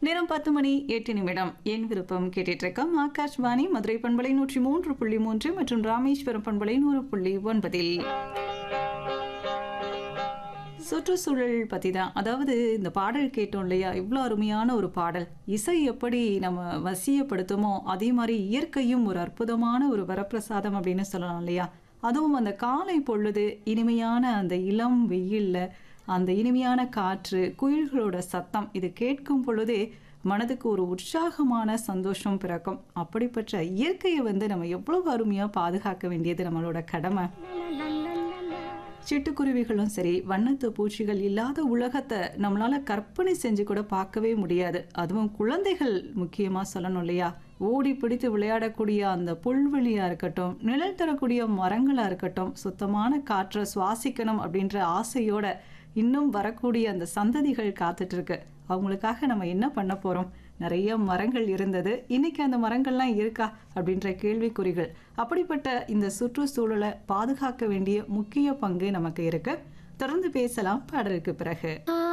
நேரம் பத்து மணி எட்டு நிமிடம் என் விருப்பம் கேட்டுட்டு இருக்கோம் ஆகாஷ்வாணி மதுரை பண்பலை நூற்றி மூன்று புள்ளி மூன்று மற்றும் ராமேஸ்வரம் பண்பலை நூறு புள்ளி ஒன்பதில் சுற்றுச்சூழல் பற்றி தான் அதாவது இந்த பாடல் கேட்டோம் இல்லையா இவ்வளோ அருமையான ஒரு பாடல் இசை எப்படி நம்ம வசியப்படுத்துமோ அதே மாதிரி இயற்கையும் ஒரு அற்புதமான ஒரு வரப்பிரசாதம் அப்படின்னு சொல்லலாம் இல்லையா அதுவும் அந்த காலை பொழுது இனிமையான அந்த இளம் வெயில்ல அந்த இனிமையான காற்று குயில்களோட சத்தம் இது கேட்கும் பொழுதே மனதுக்கு ஒரு உற்சாகமான சந்தோஷம் பிறக்கும் அப்படிப்பட்ட இயற்கையை வந்து நம்ம எவ்வளவு அருமையாக பாதுகாக்க வேண்டியது நம்மளோட கடமை சிட்டுக்குருவிகளும் சரி வண்ணத்து பூச்சிகள் இல்லாத உலகத்தை நம்மளால கற்பனை செஞ்சு கூட பார்க்கவே முடியாது அதுவும் குழந்தைகள் முக்கியமா சொல்லணும் இல்லையா ஓடி பிடித்து விளையாடக்கூடிய அந்த புல்வெளியா இருக்கட்டும் நிழல் தரக்கூடிய மரங்களா இருக்கட்டும் சுத்தமான காற்றை சுவாசிக்கணும் அப்படின்ற ஆசையோட இன்னும் வரக்கூடிய அந்த சந்ததிகள் காத்துட்டு இருக்கு அவங்களுக்காக நம்ம என்ன பண்ண போறோம் நிறைய மரங்கள் இருந்தது இன்னைக்கு அந்த மரங்கள்லாம் இருக்கா அப்படின்ற கேள்விக்குறிகள் அப்படிப்பட்ட இந்த சுற்றுச்சூழலை பாதுகாக்க வேண்டிய முக்கிய பங்கு நமக்கு இருக்கு தொடர்ந்து பேசலாம் பாடலுக்கு பிறகு